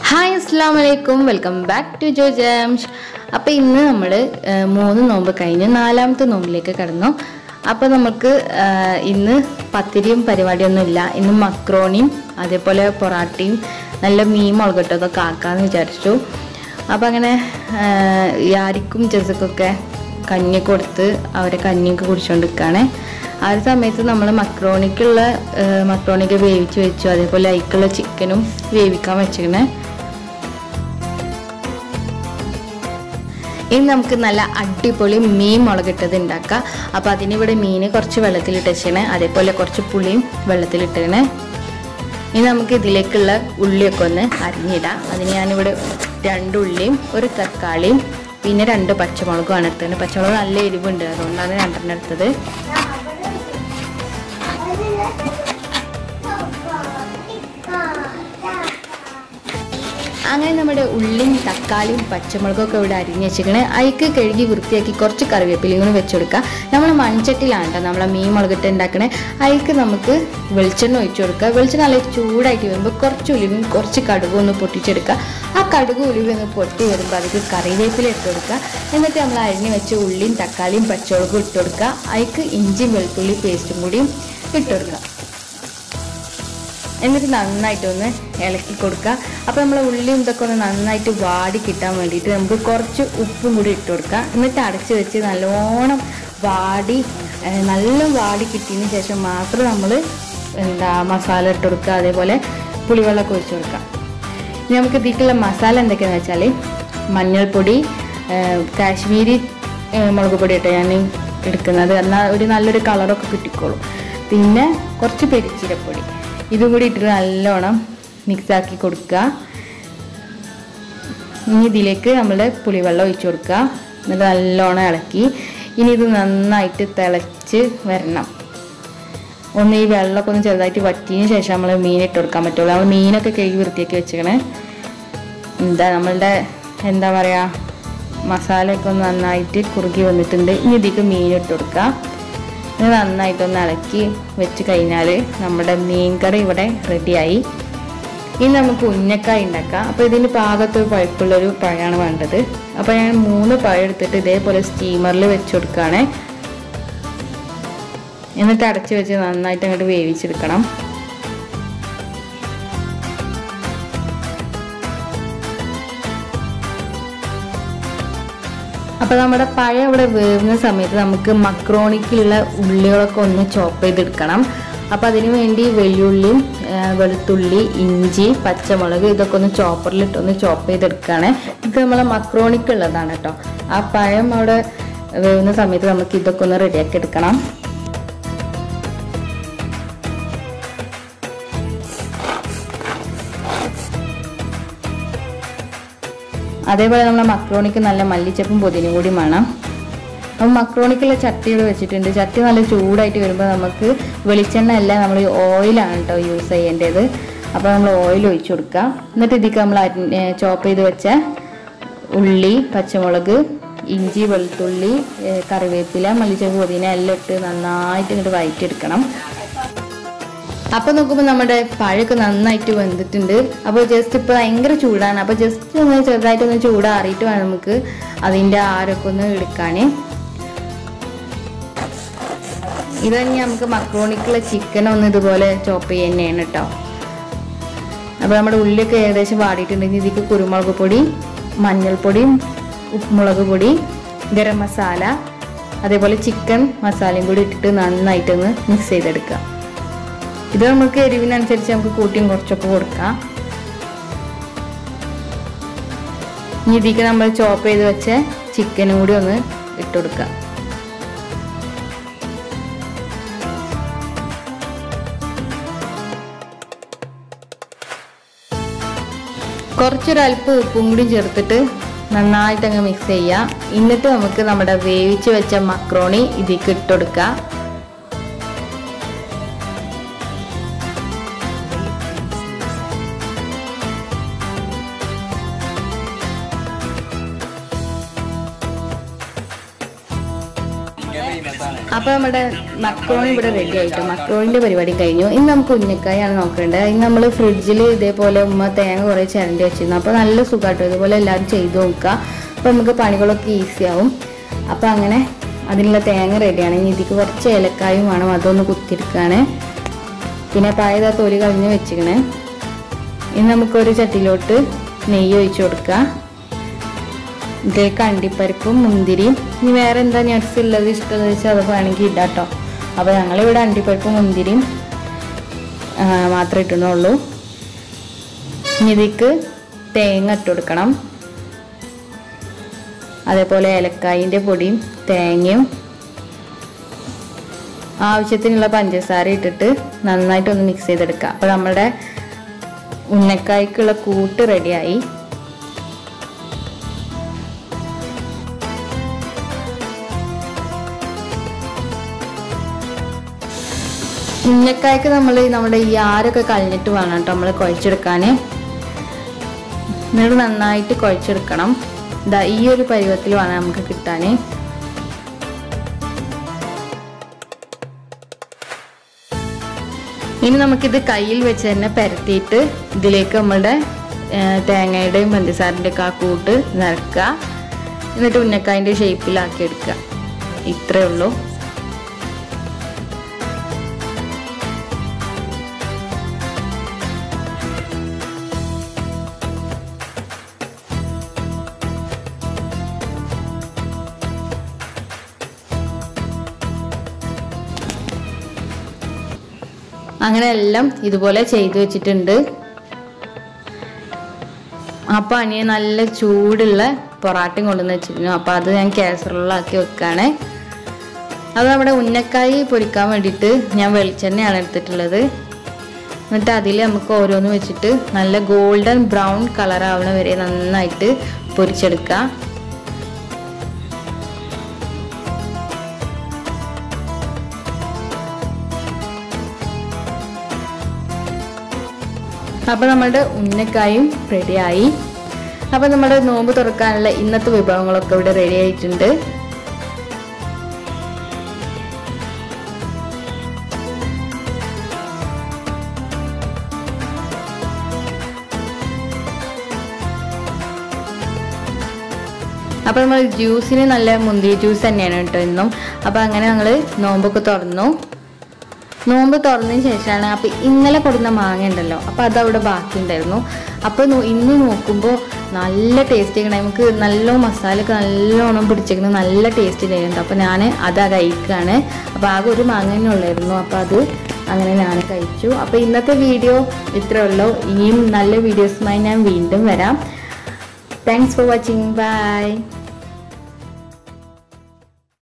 hi അസ്സാം വലൈക്കും welcome back to ജോ ജാംഷ് അപ്പോൾ ഇന്ന് നമ്മൾ മൂന്ന് നോമ്പ് കഴിഞ്ഞ് നാലാമത്തെ നോമ്പിലേക്ക് കടന്നു അപ്പോൾ നമുക്ക് ആ, ഇന്ന് പത്തിരിയും പരിപാടിയൊന്നും ഇല്ല ഇന്ന് മക്രോണിയും അതേപോലെ പൊറാട്ടയും നല്ല മീൻ മുളകട്ടതൊക്കെ ആക്കാമെന്ന് വിചാരിച്ചു അപ്പോൾ അങ്ങനെ ആ, യാരിക്കും ജസക്കൊക്കെ കഞ്ഞി കൊടുത്ത് അവരെ കഞ്ഞിയൊക്കെ കുടിച്ചുകൊണ്ട് നിൽക്കുകയാണ് ആ ഒരു സമയത്ത് നമ്മൾ മക്രോണിക്കുള്ള മക്രോണിക്ക് വേവിച്ച് വെച്ചു അതേപോലെ അതിക്കുള്ള ചിക്കനും വേവിക്കാൻ വെച്ചിരിക്കണേ ഇനി നമുക്ക് നല്ല അടിപൊളി മീൻ മുളകിട്ടത് ഉണ്ടാക്കാം അപ്പോൾ അതിനിവിടെ മീൻ കുറച്ച് വെള്ളത്തിലിട്ട് വെച്ചേണേ അതേപോലെ കുറച്ച് പുളിയും വെള്ളത്തിലിട്ടേണേ ഇനി നമുക്ക് ഇതിലേക്കുള്ള ഉള്ളിയൊക്കെ ഒന്ന് അരിഞ്ഞിടാം അതിന് ഞാനിവിടെ രണ്ട് ഉള്ളിയും ഒരു തക്കാളിയും പിന്നെ രണ്ട് പച്ചമുളകുമാണ് എടുത്തത് പച്ചമുളക് നല്ല എരിവുണ്ട് അതുകൊണ്ടാണ് രണ്ടെണ്ണം എടുത്തത് അങ്ങനെ നമ്മുടെ ഉള്ളിയും തക്കാളിയും പച്ചമുളകൊക്കെ ഇവിടെ അരിഞ്ഞ് വെച്ചിരിക്കണേ അതിക്ക് കഴുകി വൃത്തിയാക്കി കുറച്ച് കറിവേപ്പിലയും കൂടി വെച്ചുകൊടുക്കുക നമ്മൾ മൺചട്ടിയിലാണ് കേട്ടോ നമ്മളെ മീൻ മുളകിട്ട് ഉണ്ടാക്കണേ അതിക്ക് നമുക്ക് വെളിച്ചെണ്ണ ഒഴിച്ചു കൊടുക്കുക വെളിച്ചെണ്ണ നല്ല ചൂടായിട്ട് വരുമ്പോൾ കുറച്ച് ഉലുവും കുറച്ച് കടുകും ഒന്ന് പൊട്ടിച്ചെടുക്കുക ആ കടുക് ഉലുവ ഒന്ന് പൊട്ടി വരുമ്പോൾ അതിക്ക് കറിവേപ്പില ഇട്ട് കൊടുക്കുക എന്നിട്ട് നമ്മൾ അരിഞ്ഞ് വെച്ച ഉള്ളിയും തക്കാളിയും പച്ചമുളകും ഇട്ട് കൊടുക്കുക അതിക്ക് ഇഞ്ചിയും വെളുത്തുള്ളി പേസ്റ്റും കൂടിയും ഇട്ട് കൊടുക്കുക എന്നിട്ട് നന്നായിട്ട് ഒന്ന് ഇളക്കി കൊടുക്കുക അപ്പോൾ നമ്മൾ ഉള്ളിയും ഇതൊക്കെ ഒന്ന് നന്നായിട്ട് വാടി കിട്ടാൻ വേണ്ടിയിട്ട് നമുക്ക് കുറച്ച് ഉപ്പും കൂടി ഇട്ട് കൊടുക്കുക എന്നിട്ട് അടച്ച് വെച്ച് നല്ലോണം വാടി ഏഹ്, നല്ല വാടി കിട്ടിയതിന് ശേഷം മാത്രം നമ്മൾ എന്താ മസാല ഇട്ട് കൊടുക്കുക അതേപോലെ പുളിവെള്ളമൊക്കെ ഒഴിച്ച് കൊടുക്കുക ഇനി നമുക്ക് ഇതിലേക്കുള്ള മസാല എന്തൊക്കെയാണെന്ന് വെച്ചാൽ മഞ്ഞൾപ്പൊടി ഏഹ്, കാശ്മീരി ഏഹ്, മുളക് പൊടി ഇട്ട് ഞാൻ എടുക്കുന്നത് എന്നാൽ ഒരു നല്ലൊരു കളറൊക്കെ കിട്ടിക്കോളും പിന്നെ കുറച്ച് പെരിച്ചിരപ്പൊടി ഇതും കൂടി ഇട്ടിട്ട് നല്ലോണം മിക്സാക്കി കൊടുക്കുക ഇനി ഇതിലേക്ക് നമ്മൾ പുളിവെള്ളം ഒഴിച്ച് കൊടുക്കുക എന്നിട്ട് നല്ലോണം ഇളക്കി ഇനി ഇത് നന്നായിട്ട് തിളച്ച് വരണം ഒന്ന് ഈ വെള്ളമൊക്കെ ഒന്ന് ചെറുതായിട്ട് വറ്റിയതിന് ശേഷം നമ്മൾ മീൻ ഇട്ട് കൊടുക്കാൻ പറ്റുള്ളൂ നമ്മൾ മീനൊക്കെ കഴുകി വൃത്തിയാക്കി വെച്ചേക്കണേ എന്താ നമ്മളുടെ എന്താ പറയുക മസാലയൊക്കെ ഒന്ന് നന്നായിട്ട് കുറുകി വന്നിട്ടുണ്ട് ഇനി ഇതിലേക്ക് മീൻ ഇട്ട് കൊടുക്കുക ഇത് നന്നായിട്ടൊന്ന് ഇളക്കി വെച്ച് കഴിഞ്ഞാൽ നമ്മുടെ മീൻ കറി ഇവിടെ റെഡിയായി ഇനി നമുക്ക് ഉന്നക്കായ ഉണ്ടാക്കാം അപ്പോൾ ഇതിന് പാകത്ത് പഴുപ്പുള്ളൊരു പഴമാണ് വേണ്ടത് അപ്പോൾ ഞാൻ മൂന്ന് പഴം എടുത്തിട്ട് ഇതേപോലെ സ്റ്റീമറിൽ വെച്ച് കൊടുക്കുകയാണ് എന്നിട്ട് അടച്ച് വെച്ച് നന്നായിട്ട് അങ്ങോട്ട് വേവിച്ചെടുക്കണം അപ്പോൾ നമ്മുടെ പഴം ഇവിടെ വേവുന്ന സമയത്ത് നമുക്ക് മക്രോണിക്കുള്ള ഉള്ളികളൊക്കെ ഒന്ന് ചോപ്പ് ചെയ്തെടുക്കണം അപ്പോൾ അതിന് വേണ്ടി വെള്ളുള്ളിയും ആ, വെളുത്തുള്ളി ഇഞ്ചി പച്ചമുളക് ഇതൊക്കെ ഒന്ന് ചോപ്പറിലിട്ട് ഒന്ന് ചോപ്പ് ചെയ്തെടുക്കുകയാണ് ഇത് നമ്മളെ മക്രോണിക്കുള്ളതാണ് കേട്ടോ ആ പഴം അവിടെ വേവുന്ന സമയത്ത് നമുക്ക് ഇതൊക്കെ ഒന്ന് റെഡിയാക്കി എടുക്കണം അതേപോലെ നമ്മുടെ മക്രോണിക്ക് നല്ല മല്ലിച്ചപ്പും പുതിനയും കൂടി വേണം അപ്പം മക്രോണിക്കുള്ള ചട്ടികൾ വെച്ചിട്ടുണ്ട് ചട്ടി നല്ല ചൂടായിട്ട് വരുമ്പോൾ നമുക്ക് വെളിച്ചെണ്ണ അല്ല നമ്മൾ ഓയിലാണ് കേട്ടോ യൂസ് ചെയ്യേണ്ടത് അപ്പോൾ നമ്മൾ ഓയിൽ ഒഴിച്ചു കൊടുക്കുക എന്നിട്ട് ഇതിലേക്ക് നമ്മൾ ചോപ്പ് ചെയ്ത് വെച്ച ഉള്ളി പച്ചമുളക് ഇഞ്ചി വെളുത്തുള്ളി ഏഹ് കറിവേപ്പില മല്ലിച്ചപ്പ് പുതിന എല്ലാം ഇട്ട് നന്നായിട്ട് ഇങ്ങോട്ട് വഴറ്റിയെടുക്കണം അപ്പൊ നോക്കുമ്പോൾ നമ്മുടെ പഴമൊക്കെ നന്നായിട്ട് വെന്തിട്ടുണ്ട് അപ്പോൾ ജസ്റ്റ് ഇപ്പോൾ ഭയങ്കര ചൂടാണ് അപ്പോൾ ജസ്റ്റ് ഒന്ന് ചെറുതായിട്ടൊന്ന് ചൂടാറിയിട്ട് വേണം നമുക്ക് അതിൻ്റെ ആരൊക്കെ ഒന്ന് എടുക്കാൻ ഇത് തന്നെ നമുക്ക് മക്രോണിക്കുള്ള ചിക്കൻ ഒന്ന് ഇതുപോലെ ചോപ്പ് ചെയ്യുക തന്നെയാണ് കേട്ടോ അപ്പോൾ നമ്മുടെ ഉള്ളിയൊക്കെ ഏകദേശം വാടിയിട്ടുണ്ടെങ്കിൽ ഇതിലേക്ക് കുരുമുളക് പൊടി മഞ്ഞൾപ്പൊടിയും ഉപ്പുമുളക് പൊടി ഗരം മസാല അതേപോലെ ചിക്കൻ മസാലയും കൂടി ഇട്ടിട്ട് നന്നായിട്ടൊന്ന് മിക്സ് ചെയ്തെടുക്കുക ഇത് നമുക്ക് എരിവിനനുസരിച്ച് നമുക്ക് കൂട്ടിയും കുറച്ചൊക്കെ കൊടുക്കാം ഇനി ഇതിലേക്ക് നമ്മൾ ചോപ്പ് ചെയ്ത് വെച്ച ചിക്കനും കൂടി ഒന്ന് ഇട്ട് കൊടുക്കാം കുറച്ചൊരല്പം ഉപ്പും കൂടി ചേർത്തിട്ട് നന്നായിട്ട് അങ്ങ് മിക്സ് ചെയ്യുക എന്നിട്ട് നമുക്ക് നമ്മുടെ വേവിച്ച് വെച്ച മക്രോണി ഇതിലേക്ക് ഇട്ട് കൊടുക്കുക അപ്പോൾ നമ്മുടെ മക്രോണി ഇവിടെ റെഡി ആയിട്ട് മക്രോണിൻ്റെ പരിപാടി കഴിഞ്ഞു ഇന്ന് നമുക്ക് ഉന്നക്കായാണ് നോക്കേണ്ടത് ഇന്ന് നമ്മൾ ഫ്രിഡ്ജിൽ ഇതേപോലെ ഉമ്മ തേങ്ങ കുറേ ചിരണ്ടി വെച്ചിരുന്നു അപ്പോൾ നല്ല സുഖമായിട്ടോ ഇതുപോലെ എല്ലാവരും ചെയ്ത് നോക്കുക അപ്പോൾ നമുക്ക് പണികളൊക്കെ ഈസി ആവും അപ്പോൾ അങ്ങനെ അതിനുള്ള തേങ്ങ റെഡിയാണ് ഇനി ഇതിക്ക് കുറച്ച് ഏലക്കായും വേണം അതൊന്ന് കുത്തിരിക്കുകയാണ് പിന്നെ പായത തൊലി കളഞ്ഞ് വെച്ചിക്കണേ ഇനി നമുക്കൊരു ചട്ടിയിലോട്ട് നെയ്യ് ഒഴിച്ചു കൊടുക്കുക ഇതിലേക്ക് അണ്ടിപ്പരിപ്പും മുന്തിരിയും ഇനി വേറെ എന്താ നട്സ് ഉള്ളത് ഇഷ്ടമുള്ളത് വെച്ചാൽ അത് വേണമെങ്കിൽ ഇടാം കേട്ടോ അപ്പോൾ ഞങ്ങളിവിടെ അണ്ടിപ്പരിപ്പും മുന്തിരിയും ആ, മാത്രമേ ഇട്ടുന്നുള്ളൂ ഇനി ഇതിക്ക് തേങ്ങ ഇട്ട് കൊടുക്കണം അതേപോലെ ഏലക്കായിൻ്റെ പൊടിയും തേങ്ങയും ആവശ്യത്തിനുള്ള പഞ്ചസാര ഇട്ടിട്ട് നന്നായിട്ടൊന്ന് മിക്സ് ചെയ്തെടുക്കുക അപ്പോൾ നമ്മുടെ ഉന്നക്കായ്ക്കുള്ള കൂട്ട് റെഡിയായി ഉന്നക്കായ്ക്ക് നമ്മൾ നമ്മുടെ ഈ ആരൊക്കെ കളഞ്ഞിട്ട് വേണം കേട്ടോ നമ്മൾ കുഴച്ചെടുക്കാൻ എന്നിട്ട് നന്നായിട്ട് കുഴച്ചെടുക്കണം ഇതാ ഈ ഒരു പരുവത്തിൽ വേണം നമുക്ക് കിട്ടാൻ ഇനി നമുക്കിത് കയ്യിൽ വെച്ച് തന്നെ പരത്തിയിട്ട് ഇതിലേക്ക് നമ്മളുടെ ആ, തേങ്ങയുടെയും പഞ്ചസാരൻ്റെ ഒക്കെ ആ കൂട്ട് നിറക്കുക എന്നിട്ട് ഉന്നക്കായൻ്റെ ഷേപ്പിലാക്കി എടുക്കുക ഇത്രയേ ഉള്ളൂ അങ്ങനെ എല്ലാം ഇതുപോലെ ചെയ്തു വെച്ചിട്ടുണ്ട് അപ്പോൾ അനിയെ നല്ല ചൂടുള്ള പൊറാട്ടയും കൊണ്ടുവന്ന് വെച്ചിരുന്നു അപ്പോൾ അത് ഞാൻ കാസറോളാക്കി വെക്കുകയാണ് അത് നമ്മുടെ ഉന്നക്കായി പൊരിക്കാൻ വേണ്ടിയിട്ട് ഞാൻ വെളിച്ചെണ്ണയാണ് എടുത്തിട്ടുള്ളത് എന്നിട്ട് അതിൽ നമുക്ക് ഓരോന്ന് വെച്ചിട്ട് നല്ല ഗോൾഡൻ ബ്രൗൺ കളർ ആവണ വരെ നന്നായിട്ട് പൊരിച്ചെടുക്കുക അപ്പോൾ നമ്മുടെ ഉന്നക്കായും റെഡിയായി അപ്പോൾ നമ്മുടെ നോമ്പ് തുറക്കാനുള്ള ഇന്നത്തെ വിഭവങ്ങളൊക്കെ ഇവിടെ റെഡി ആയിട്ടുണ്ട് അപ്പോൾ നമ്മൾ ജ്യൂസിന് നല്ല മുന്തിരി ജ്യൂസ് തന്നെയാണ് കേട്ടോ ഇന്നും അപ്പോൾ അങ്ങനെ ഞങ്ങൾ നോമ്പൊക്കെ തുറന്നു നോമ്പ് തുറന്നതിന് ശേഷമാണ് അപ്പോൾ ഇന്നലെ കൊടുന്ന മാങ്ങ ഉണ്ടല്ലോ അപ്പോൾ അതവിടെ ബാക്കി ഉണ്ടായിരുന്നു അപ്പോൾ നോ- ഇന്ന് നോക്കുമ്പോൾ നല്ല ടേസ്റ്റ് ചെയ്യണം നമുക്ക് നല്ല മസാലയൊക്കെ നല്ലോണം പിടിച്ചിരിക്കുന്ന നല്ല ടേസ്റ്റ് ചെയ്യുന്നുണ്ട് അപ്പോൾ ഞാൻ അതാ കഴിക്കുകയാണ് അപ്പോൾ ആകെ ഒരു മാങ്ങ തന്നെ ഉള്ളായിരുന്നു അപ്പോൾ അത് അങ്ങനെ ഞാൻ കഴിച്ചു അപ്പോൾ ഇന്നത്തെ വീഡിയോ ഇത്രേ ഉള്ളൂ ഇനിയും നല്ല വീഡിയോസുമായി ഞാൻ വീണ്ടും വരാം താങ്ക്സ് ഫോർ വാച്ചിങ് ബൈ